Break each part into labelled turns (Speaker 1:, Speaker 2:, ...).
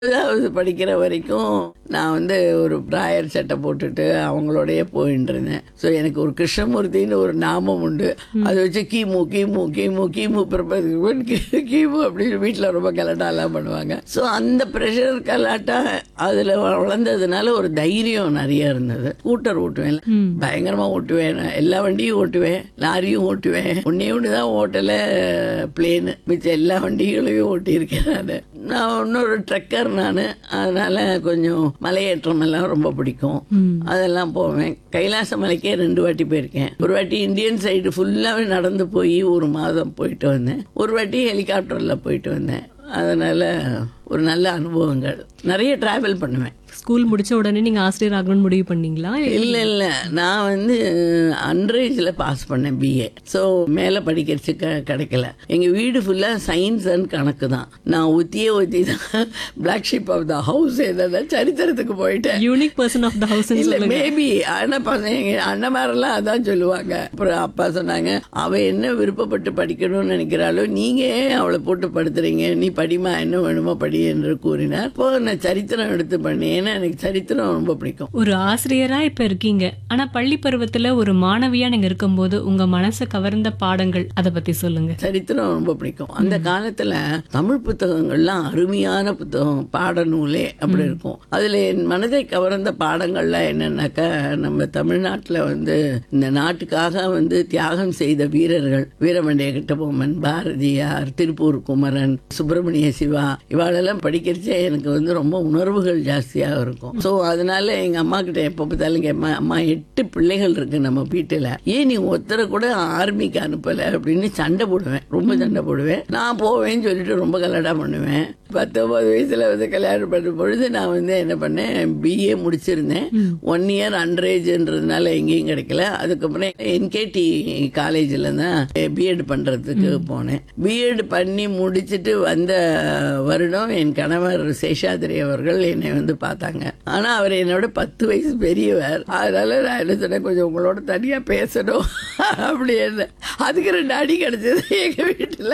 Speaker 1: அதாவது படிக்கிற வரைக்கும் நான் வந்து ஒரு பிராயர் சட்டை போட்டுட்டு அவங்களோடயே போயிட்டு இருந்தேன் ஸோ எனக்கு ஒரு கிருஷ்ணமூர்த்தின்னு ஒரு நாமம் உண்டு அதை வச்சு கீமு கீமு கீமு கீமு பிறப்பதுக்கு கீ- கீமு அப்படின்னு வீட்டில் ரொம்ப கலாட்டாலாம் பண்ணுவாங்க ஸோ அந்த ப்ரெஷர் கலாட்டா அதில் வளர்ந்ததுனால ஒரு தைரியம் நிறைய இருந்தது ஸ்கூட்டர் ஓட்டுவேன் பயங்கரமா ஓட்டுவேன் நான் எல்லா வண்டியும் ஓட்டுவேன் லாரியும் ஓட்டுவேன் ஒன்னே ஒன்று தான் ஓட்டல பிளேனு மிச்சம் எல்லா வண்டிகளையும் ஓட்டியிருக்கேன் நான் நான் இன்னொரு ட்ரக்கர் நான் அதனால கொஞ்சம் மலையேற்றம் எல்லாம் ரொம்ப பிடிக்கும் அதெல்லாம் போவேன் கைலாச மலைக்கே ரெண்டு வாட்டி போயிருக்கேன் ஒரு வாட்டி இந்தியன் சைடு ஃபுல்லாகவே நடந்து போய் ஒரு மாதம் போயிட்டு வந்தேன் ஒரு வாட்டி ஹெலிகாப்டரில் போயிட்டு வந்தேன் அதனால ஒரு நல்ல அனுபவங்கள் நிறைய டிராவல் பண்ணுவேன்
Speaker 2: ஸ்கூல் முடிச்ச உடனே நீங்க ஆசிரியர் ஆகணும்னு முடிவு பண்ணீங்களா
Speaker 1: இல்ல இல்ல நான் வந்து அன்ரேஜ்ல பாஸ் பண்ணேன் பிஏ ஸோ மேல படிக்கிறதுக்கு க- கிடைக்கல எங்க வீடு ஃபுல்லா சயின்ஸ் அண்ட் கணக்கு தான் நான் ஒத்தியே ஒத்தி தான் black sheep of the house என்னன்னா சரித்திரத்துக்கு போயிட்டேன்
Speaker 2: unique person of the house
Speaker 1: இல்ல மேபி ஆனா பசங்க எங்க அண்ணமாரெல்லாம் அதான் சொல்லுவாங்க அப்புறம் அப்பா சொன்னாங்க அவ என்ன விருப்பப்பட்டு படிக்கணும்னு நினைக்கிறாளோ நீங்க ஏன் அவளை போட்டு படுத்துறீங்க நீ படிமா என்ன வேணுமோ படி என்று கூறினார் இப்போ நான் சரித்திரம் எடுத்து பண்ணேன் ஏன்னா எனக்கு சரித்திரம் ரொம்ப பிடிக்கும்
Speaker 2: ஒரு ஆசிரியரா இப்ப இருக்கீங்க ஆனா பள்ளி பருவத்துல ஒரு மாணவியா நீங்க இருக்கும்போது உங்க மனசை கவர்ந்த பாடங்கள் அத பத்தி சொல்லுங்க
Speaker 1: சரித்திரம் ரொம்ப பிடிக்கும் அந்த காலத்துல தமிழ் புத்தகங்கள்லாம் அருமையான புத்தகம் பாடநூலே அப்படி இருக்கும் அதுல என் மனதை கவர்ந்த பாடங்கள்லாம் என்னன்னாக்கா நம்ம தமிழ்நாட்டுல வந்து இந்த நாட்டுக்காக வந்து தியாகம் செய்த வீரர்கள் வீரமண்டிய கிட்டபொம்மன் பாரதியார் திருப்பூர் குமரன் சுப்பிரமணிய சிவா இவாளெல்லாம் படிக்கிறச்சே எனக்கு வந்து ரொம்ப உணர்வுகள் ஜாஸ்தியாக இருக்கும் ஸோ அதனால எங்க அம்மா கிட்ட எப்போ பார்த்தாலும் கேட்பேன் அம்மா எட்டு பிள்ளைகள் இருக்கு நம்ம வீட்டுல ஏன் நீ ஒருத்தரை கூட ஆர்மிக்கு அனுப்பல அப்படின்னு சண்டை போடுவேன் ரொம்ப சண்டை போடுவேன் நான் போவேன்னு சொல்லிட்டு ரொம்ப கலாட்டா பண்ணுவேன் பத்தொன்பது வயசுல வந்து கல்யாணம் பண்ணும் பொழுது நான் வந்து என்ன பண்ணேன் பிஏ முடிச்சிருந்தேன் ஒன் இயர் அண்டரேஜ்ன்றதுனால எங்கேயும் கிடைக்கல அதுக்கப்புறம் என்கேடி காலேஜில் தான் பிஎட் பண்றதுக்கு போனேன் பிஎட் பண்ணி முடிச்சிட்டு வந்த வருடம் என் கணவர் சேஷாதிரி அவர்கள் என்னை வந்து பார்த்தாங்க ஆனா அவர் என்னோட பத்து வயசு பெரியவர் அதனால நான் என்ன சொன்னேன் கொஞ்சம் உங்களோட தனியா பேசணும் அப்படி என்ன அதுக்கு ரெண்டு அடி கிடைச்சது எங்க வீட்டுல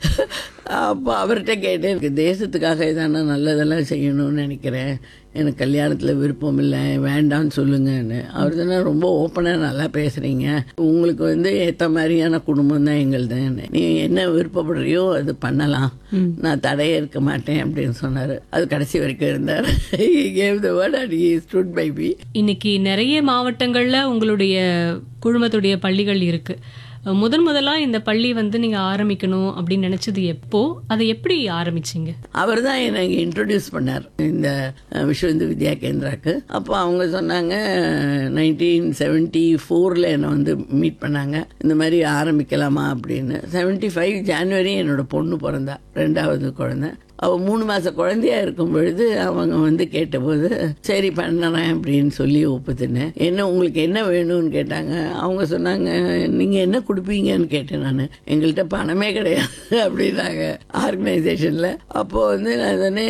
Speaker 1: அப்போ அவர்கிட்ட கேட்டேன் எனக்கு தேசத்துக்காக எதான நல்லதெல்லாம் செய்யணும்னு நினைக்கிறேன் எனக்கு கல்யாணத்தில் விருப்பம் இல்லை வேண்டாம்னு சொல்லுங்கன்னு அவர் சொன்னார் ரொம்ப ஓப்பனாக நல்லா பேசுகிறீங்க உங்களுக்கு வந்து ஏற்ற மாதிரியான குடும்பம் தான் எங்களுது நீ என்ன விருப்பப்படுறியோ அது பண்ணலாம் நான் தடையே இருக்க மாட்டேன் அப்படின்னு சொன்னார் அது கடைசி வரைக்கும் இருந்தார் gave the word and he stood by me
Speaker 2: இன்னைக்கு நிறைய மாவட்டங்கள்ல உங்களுடைய குழுமத்துடைய பள்ளிகள் இருக்கு முதன் முதலா இந்த பள்ளி வந்து நீங்க ஆரம்பிக்கணும் அப்படின்னு நினைச்சது எப்போ அதை எப்படி ஆரம்பிச்சீங்க
Speaker 1: அவர் தான் எனக்கு இன்ட்ரடியூஸ் பண்ணார் இந்த அஹ், விஸ்வந்து வித்யா கேந்திராக்கு அப்போ அவங்க சொன்னாங்க நைன்டீன் செவன்ட்டி ஃபோரில் என்னை வந்து மீட் பண்ணாங்க இந்த மாதிரி ஆரம்பிக்கலாமா அப்படின்னு செவன்ட்டி ஃபைவ் ஜான்வரி என்னோட பொண்ணு பிறந்தா ரெண்டாவது குழந்தை அவள் மூணு மாத குழந்தையா இருக்கும் பொழுது அவங்க வந்து கேட்டபோது சரி பண்ணுறேன் அப்படின்னு சொல்லி ஒப்புத்தினேன் என்ன உங்களுக்கு என்ன வேணும்னு கேட்டாங்க அவங்க சொன்னாங்க நீங்கள் என்ன கொடுப்பீங்கன்னு கேட்டேன் நான் எங்கள்கிட்ட பணமே கிடையாது அப்படின்னாங்க ஆர்கனைசேஷனில் அப்போ வந்து நான் தானே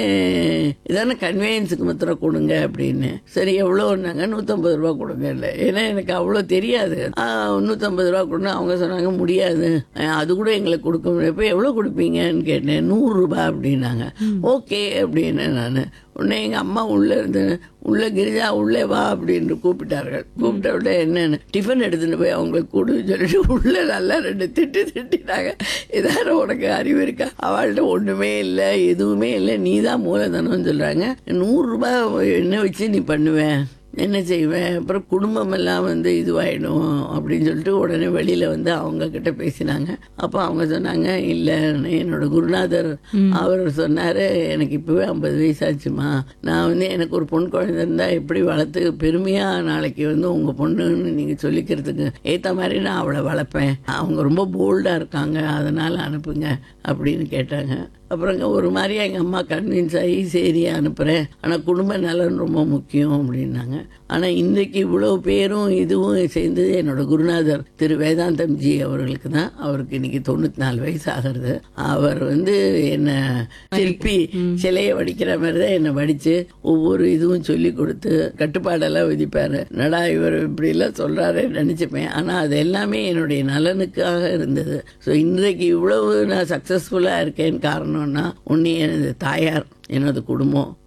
Speaker 1: இதானே கன்வீனியன்ஸுக்கு மாத்திரம் கொடுங்க அப்படின்னு சரி எவ்வளோன்னாங்க நூற்றம்பது ரூபா கொடுங்க இல்லை ஏன்னா எனக்கு அவ்வளோ தெரியாது ஆ, நூற்றம்பது ரூபா கொடுங்க அவங்க சொன்னாங்க முடியாது அஹ், அது கூட எங்களுக்கு கொடுக்க முடியாது இப்போ எவ்வளோ கொடுப்பீங்கன்னு கேட்டேன் நூறுரூபா அப்படின்னாங்க ஓகே அப்படின்னு நான் உடனே எங்கள் அம்மா உள்ளே இருந்து உள்ள கிரிஜா உள்ளே வா அப்படின்னு கூப்பிட்டார்கள் கூப்பிட்ட உடனே என்னன்னு டிஃபன் எடுத்துட்டு போய் அவங்களுக்கு கொடுன்னு சொல்லிட்டு உள்ள நல்லா ரெண்டு திட்டு திட்டினாங்க இதான உனக்கு அறிவு இருக்கா அவள்கிட்ட ஒன்றுமே இல்லை எதுவுமே இல்லை நீ தான் மூலதனம்னு சொல்கிறாங்க நூறுரூபா என்ன வச்சு நீ பண்ணுவேன் என்ன செய்வேன் அப்புறம் குடும்பம் எல்லாம் வந்து இதுவாயிடும் அப்படின்னு சொல்லிட்டு உடனே வெளியில வந்து அவங்க கிட்ட பேசினாங்க அப்போ அவங்க சொன்னாங்க இல்லை என்னோட குருநாதர் அவர் சொன்னாரு எனக்கு இப்பவே ஐம்பது வயசாச்சுமா நான் வந்து எனக்கு ஒரு பொன் குழந்தை இருந்தா எப்படி வளர்த்து பெருமையா நாளைக்கு வந்து உங்க பொண்ணுன்னு நீங்க சொல்லிக்கிறதுக்கு ஏத்த மாதிரி நான் அவளை வளர்ப்பேன் அவங்க ரொம்ப போல்டா இருக்காங்க அதனால அனுப்புங்க அப்படின்னு கேட்டாங்க அப்புறங்க ஒரு மாதிரியா எங்கள் அம்மா கன்வின்ஸ் ஆகி சரி அனுப்புகிறேன் ஆனால் குடும்ப நலன் ரொம்ப முக்கியம் அப்படின்னாங்க ஆனால் இன்றைக்கு இவ்வளோ பேரும் இதுவும் சேர்ந்தது என்னோட குருநாதர் திரு வேதாந்தம் ஜி அவர்களுக்கு தான் அவருக்கு இன்னைக்கு தொண்ணூற்றி நாலு வயசு ஆகிறது அவர் வந்து என்னை சிற்பி சிலையை வடிக்கிற மாதிரி தான் என்னை வடித்து ஒவ்வொரு இதுவும் சொல்லி கொடுத்து கட்டுப்பாடெல்லாம் விதிப்பார் நடா இவர் இப்படிலாம் சொல்கிறாரு நினச்சிப்பேன் ஆனால் அது எல்லாமே என்னுடைய நலனுக்காக இருந்தது ஸோ இன்றைக்கு இவ்வளவு நான் சக்ஸஸ்ஃபுல்லாக இருக்கேன்னு காரணம்னா ஒன்று எனது தாயார் எனது குடும்பம்